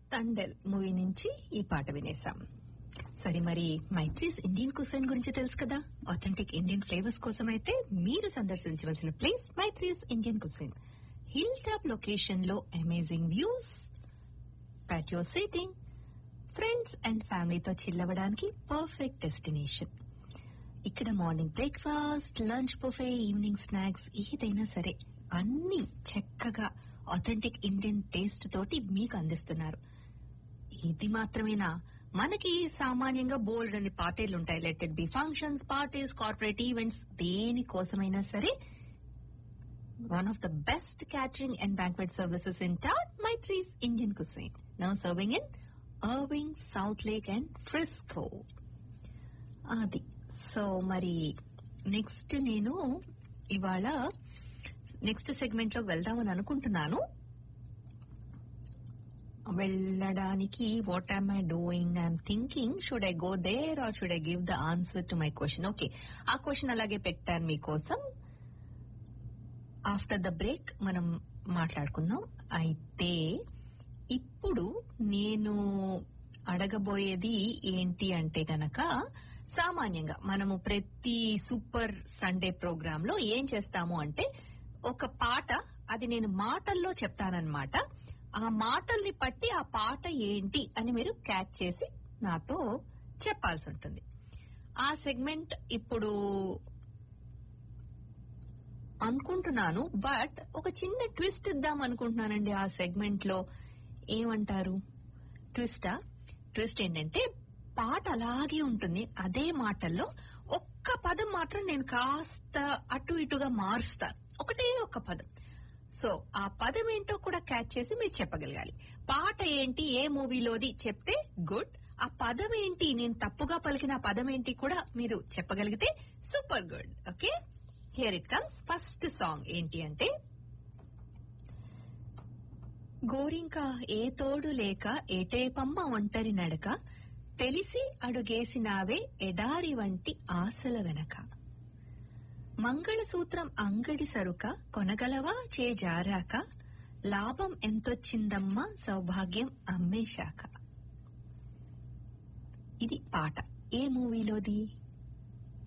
తండెల్ movie నుంచి ఈ పాట వినేసాం సరే మరి మైత్రీస్ ఇండియన్ కుసైన్ గురించి తెలుసు కదా ఆథెంటిక్ ఇండియన్ ఫ్లేవర్స్ కోసం అయితే మీరు సందర్శించవలసిన place Maithri's Indian cuisine hill top location లో amazing views patio seating friends and ఫ్యామిలీతో చిల్లవడానికి పర్ఫెక్ట్ డెస్టినేషన్ ఇక్కడ morning breakfast lunch buffet evening snacks ఏదైనా సరే అన్ని చక్కగా ఆథెంటిక్ ఇండియన్ టేస్ట్ తోటి మీకు అందిస్తున్నారు ఇది మాత్రమేనా మనకి సామాన్యంగా బోల్డ్ అని పార్టీలు ఉంటాయి లెటెడ్ బి ఫంక్షన్స్ పార్టీస్ కార్పొరేట్ ఈవెంట్స్ దేనికోసమైనా సరే one of the best catering and banquet services in town Maithri's Indian cuisine now serving in Irving South Lake and Frisco అది సో మరి నెక్స్ట్ నేను ఇవాళ నెక్స్ట్ సెగ్మెంట్ లోకి వెళ్దామని అనుకుంటున్నాను వెళ్ళడానికి what I'm I doing I'm thinking should I go there or should I give the answer to my question okay ఆ question అలాగే పెట్టాను మీకోసం ఆఫ్టర్ ద బ్రేక్ మనం మాట్లాడుకుందాం అయితే ఇప్పుడు నేను అడగబోయేది ఏంటి అంటే గనక సామాన్యంగా మనము ప్రతి సూపర్ సండే ప్రోగ్రామ్ లో ఏం చేస్తాము అంటే ఒక పాట అది నేను మాటల్లో చెప్తానన్నమాట ఆ మాటల్ని పట్టి ఆ పాట ఏంటి అని మీరు క్యాచ్ చేసి నాతో చెప్పాల్సి ఉంటుంది ఆ సెగ్మెంట్ ఇప్పుడు అనుకుంటున్నాను బట్ ఒక చిన్న ట్విస్ట్ ఇద్దాం అనుకుంటున్నానండి ఆ సెగ్మెంట్ లో ఏమంటారు ట్విస్టా ట్విస్ట్ ఏంటంటే పాట అలాగే ఉంటుంది అదే మాటల్లో ఒక్క పదం మాత్రం నేను కాస్త అటు ఇటుగా మారుస్తాను ఒకటే ఒక్క పదం సో ఆ పదం ఏంటో కూడా క్యాచ్ చేసి మీరు చెప్పగలగాలి పాట ఏంటి ఏ మూవీలోది చెప్తే గుడ్ ఆ పదం ఏంటి నేను తప్పుగా పలికిన ఆ పదం ఏంటి కూడా మీరు చెప్పగలిగితే super good okay here it comes first song ఏంటి అంటే గోరింక ఏ తోడు లేక ఏటేపమ్మ ఒంటరి నడక తెలిసి అడుగేసినావే ఎడారి వంటి ఆశల వెనక మంగళసూత్రం అంగడి సరుక కొనగలవా చేజారాక లాభం ఎంతొచ్చిందమ్మా సౌభాగ్యం అమ్మేశాక ఇది పాట ఏ మూవీలోది